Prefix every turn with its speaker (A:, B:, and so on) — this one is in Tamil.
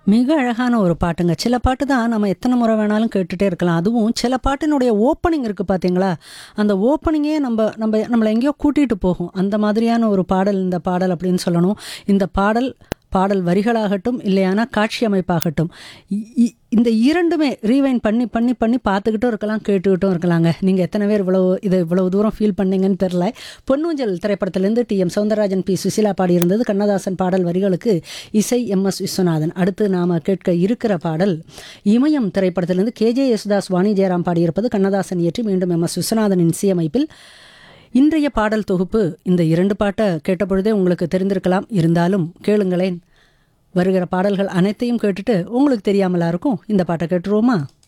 A: மிக அழகான ஒரு பாட்டுங்க சில பாட்டு தான் நம்ம எத்தனை முறை வேணாலும் கேட்டுகிட்டே இருக்கலாம் அதுவும் சில பாட்டினுடைய ஓப்பனிங் இருக்குது பார்த்தீங்களா அந்த ஓப்பனிங்கே நம்ம நம்ம நம்மளை எங்கேயோ கூட்டிகிட்டு போகும் அந்த மாதிரியான ஒரு பாடல் இந்த பாடல் அப்படின்னு சொல்லணும் இந்த பாடல் பாடல் வரிகளாகட்டும் இல்லையானா காட்சி அமைப்பாகட்டும் இ- இ- இந்த இரண்டுமே ரீவைன் பண்ணி பண்ணி பண்ணி பார்த்துக்கிட்டும் இருக்கலாம் கேட்டுக்கிட்டும் இருக்கலாங்க நீங்கள் எத்தனை பேர் இவ்வளவு இதை இவ்வளவு தூரம் ஃபீல் பண்ணீங்கன்னு தெரில பொன்னூஞ்சல் திரைப்படத்திலேருந்து T M Soundararajan P Susheela பாடியிருந்தது கண்ணதாசன் பாடல் வரிகளுக்கு இசை எம் எஸ் விஸ்வநாதன் அடுத்து நாம் கேட்க இருக்கிற பாடல் இமயம் திரைப்படத்திலிருந்து கேஜே யேசுதாஸ் வாணி ஜெயராம் பாடியிருப்பது கண்ணதாசன் இயற்றி மீண்டும் எம் எஸ் விஸ்வநாதனின் இசையமைப்பில் இன்றைய பாடல் தொகுப்பு இந்த இரண்டு பாட்டை கேட்டபொழுதே உங்களுக்கு தெரிந்திருக்கலாம் இருந்தாலும் கேளுங்களேன் வருகிற பாடல்கள் அனைத்தையும் கேட்டுட்டு உங்களுக்கு தெரியாமலா இருக்கும் இந்த பாட்டை கேட்டுருவோமா